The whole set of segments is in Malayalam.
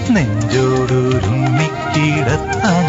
നെഞ്ചോടുരുമ്മിക്കിടത്താൻ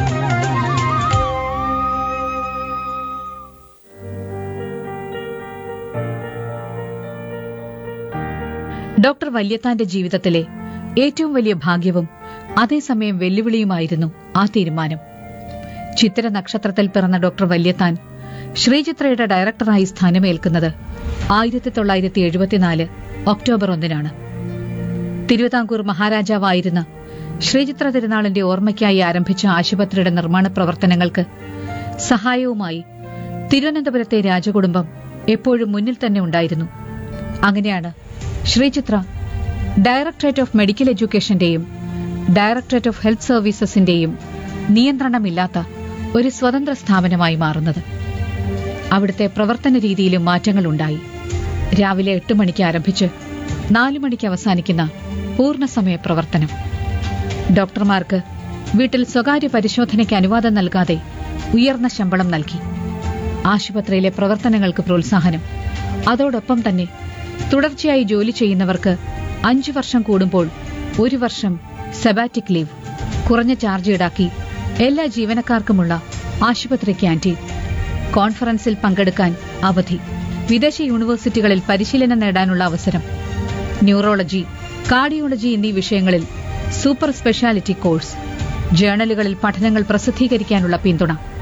ഡോക്ടർ വല്യത്താന്റെ ജീവിതത്തിലെ ഏറ്റവും വലിയ ഭാഗ്യവും അതേസമയം വെല്ലുവിളിയുമായിരുന്നു ആ തീരുമാനം ചിത്തിര നക്ഷത്രത്തിൽ പിറന്ന ഡോക്ടർ വല്യത്താൻ ശ്രീചിത്രയുടെ ഡയറക്ടറായി സ്ഥാനമേൽക്കുന്നത് ആയിരത്തി തൊള്ളായിരത്തി എഴുപത്തിനാല് ഒക്ടോബർ ഒന്നിനാണ് തിരുവിതാംകൂർ മഹാരാജാവായിരുന്ന ശ്രീചിത്ര തിരുനാളിന്റെ ഓർമ്മയ്ക്കായി ആരംഭിച്ച ആശുപത്രിയുടെ നിർമ്മാണ പ്രവർത്തനങ്ങൾക്ക് സഹായവുമായി തിരുവനന്തപുരത്തെ രാജകുടുംബം എപ്പോഴും മുന്നിൽ തന്നെ ഉണ്ടായിരുന്നു അങ്ങനെയാണ് ശ്രീചിത്ര ഡയറക്ടറേറ്റ് ഓഫ് മെഡിക്കൽ എഡ്യൂക്കേഷന്റെയും ഡയറക്ടറേറ്റ് ഓഫ് ഹെൽത്ത് സർവീസസിന്റെയും നിയന്ത്രണമില്ലാത്ത ഒരു സ്വതന്ത്ര സ്ഥാപനമായി മാറുന്നത് അവിടുത്തെ പ്രവർത്തന രീതിയിലും മാറ്റങ്ങളുണ്ടായി രാവിലെ എട്ട് മണിക്ക് ആരംഭിച്ച് നാലു മണിക്ക് അവസാനിക്കുന്ന പൂർണ്ണസമയ പ്രവർത്തനം ഡോക്ടർമാർക്ക് വീട്ടിൽ സ്വകാര്യ പരിശോധനയ്ക്ക് അനുവാദം നൽകാതെ ഉയർന്ന ശമ്പളം നൽകി ആശുപത്രിയിലെ പ്രവർത്തനങ്ങൾക്ക് പ്രോത്സാഹനം അതോടൊപ്പം തന്നെ തുടർച്ചയായി ജോലി ചെയ്യുന്നവർക്ക് അഞ്ചു വർഷം കൂടുമ്പോൾ ഒരു വർഷം സെബാറ്റിക് ലീവ് കുറഞ്ഞ ചാർജ് ഈടാക്കി എല്ലാ ജീവനക്കാർക്കുമുള്ള ആശുപത്രി ക്യാന്റീൻ കോൺഫറൻസിൽ പങ്കെടുക്കാൻ അവധി വിദേശ യൂണിവേഴ്സിറ്റികളിൽ പരിശീലനം നേടാനുള്ള അവസരം ന്യൂറോളജി കാർഡിയോളജി എന്നീ വിഷയങ്ങളിൽ സൂപ്പർ സ്പെഷ്യാലിറ്റി കോഴ്സ് ജേണലുകളിൽ പഠനങ്ങൾ പ്രസിദ്ധീകരിക്കാനുള്ള പിന്തുണ